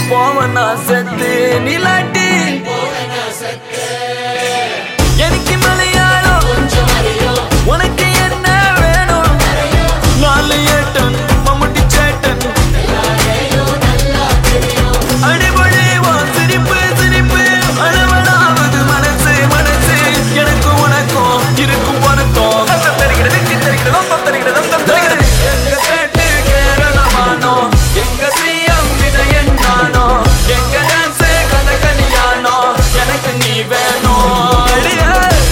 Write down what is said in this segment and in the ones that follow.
போவனா செத்து நிலாட்டி எனக்கு மலையாளம் உனக்கு என்ன வேணும் நாலு ஏட்டன் மம்முட்டி சேட்டன் அடிபொழி உன் சிரிப்பு சிரிப்பு அளவலாவது மனசு மனசு எனக்கு உனக்கும் இருக்கும் பொருத்தம் தத்தம் தருகிறது வெற்றி தருகிறது தத்தம் தருகிறது தத்தம் தருகிறது எங்க கேட்டு கேரளமானோ எங்க சிஎம் விஜயன் நானோ எங்க டான்ஸ் கதகலியானோ எனக்கு நீ வேணும் அடியே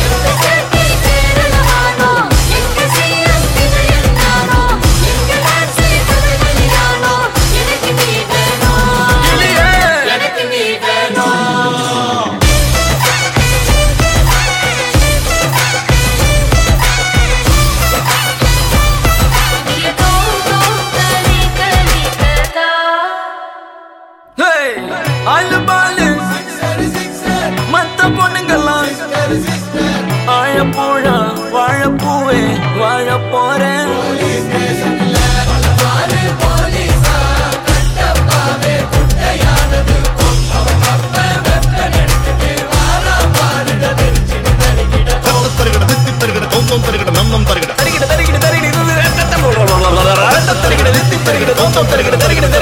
Hey, ஆளு பாலு மத்த பொண்ணுங்கெல்லாம் ஆழப்பூழா வாழப்பூவே வாழ போறேன் தருகிட தித்தி தருகிட தோந்தம் தருகிட நன்னம் தருகிட தருகிட தருகிட தருகிட இது ரத்தம் தருகிட தித்தி தருகிட தோந்தம் தருகிட தருகிட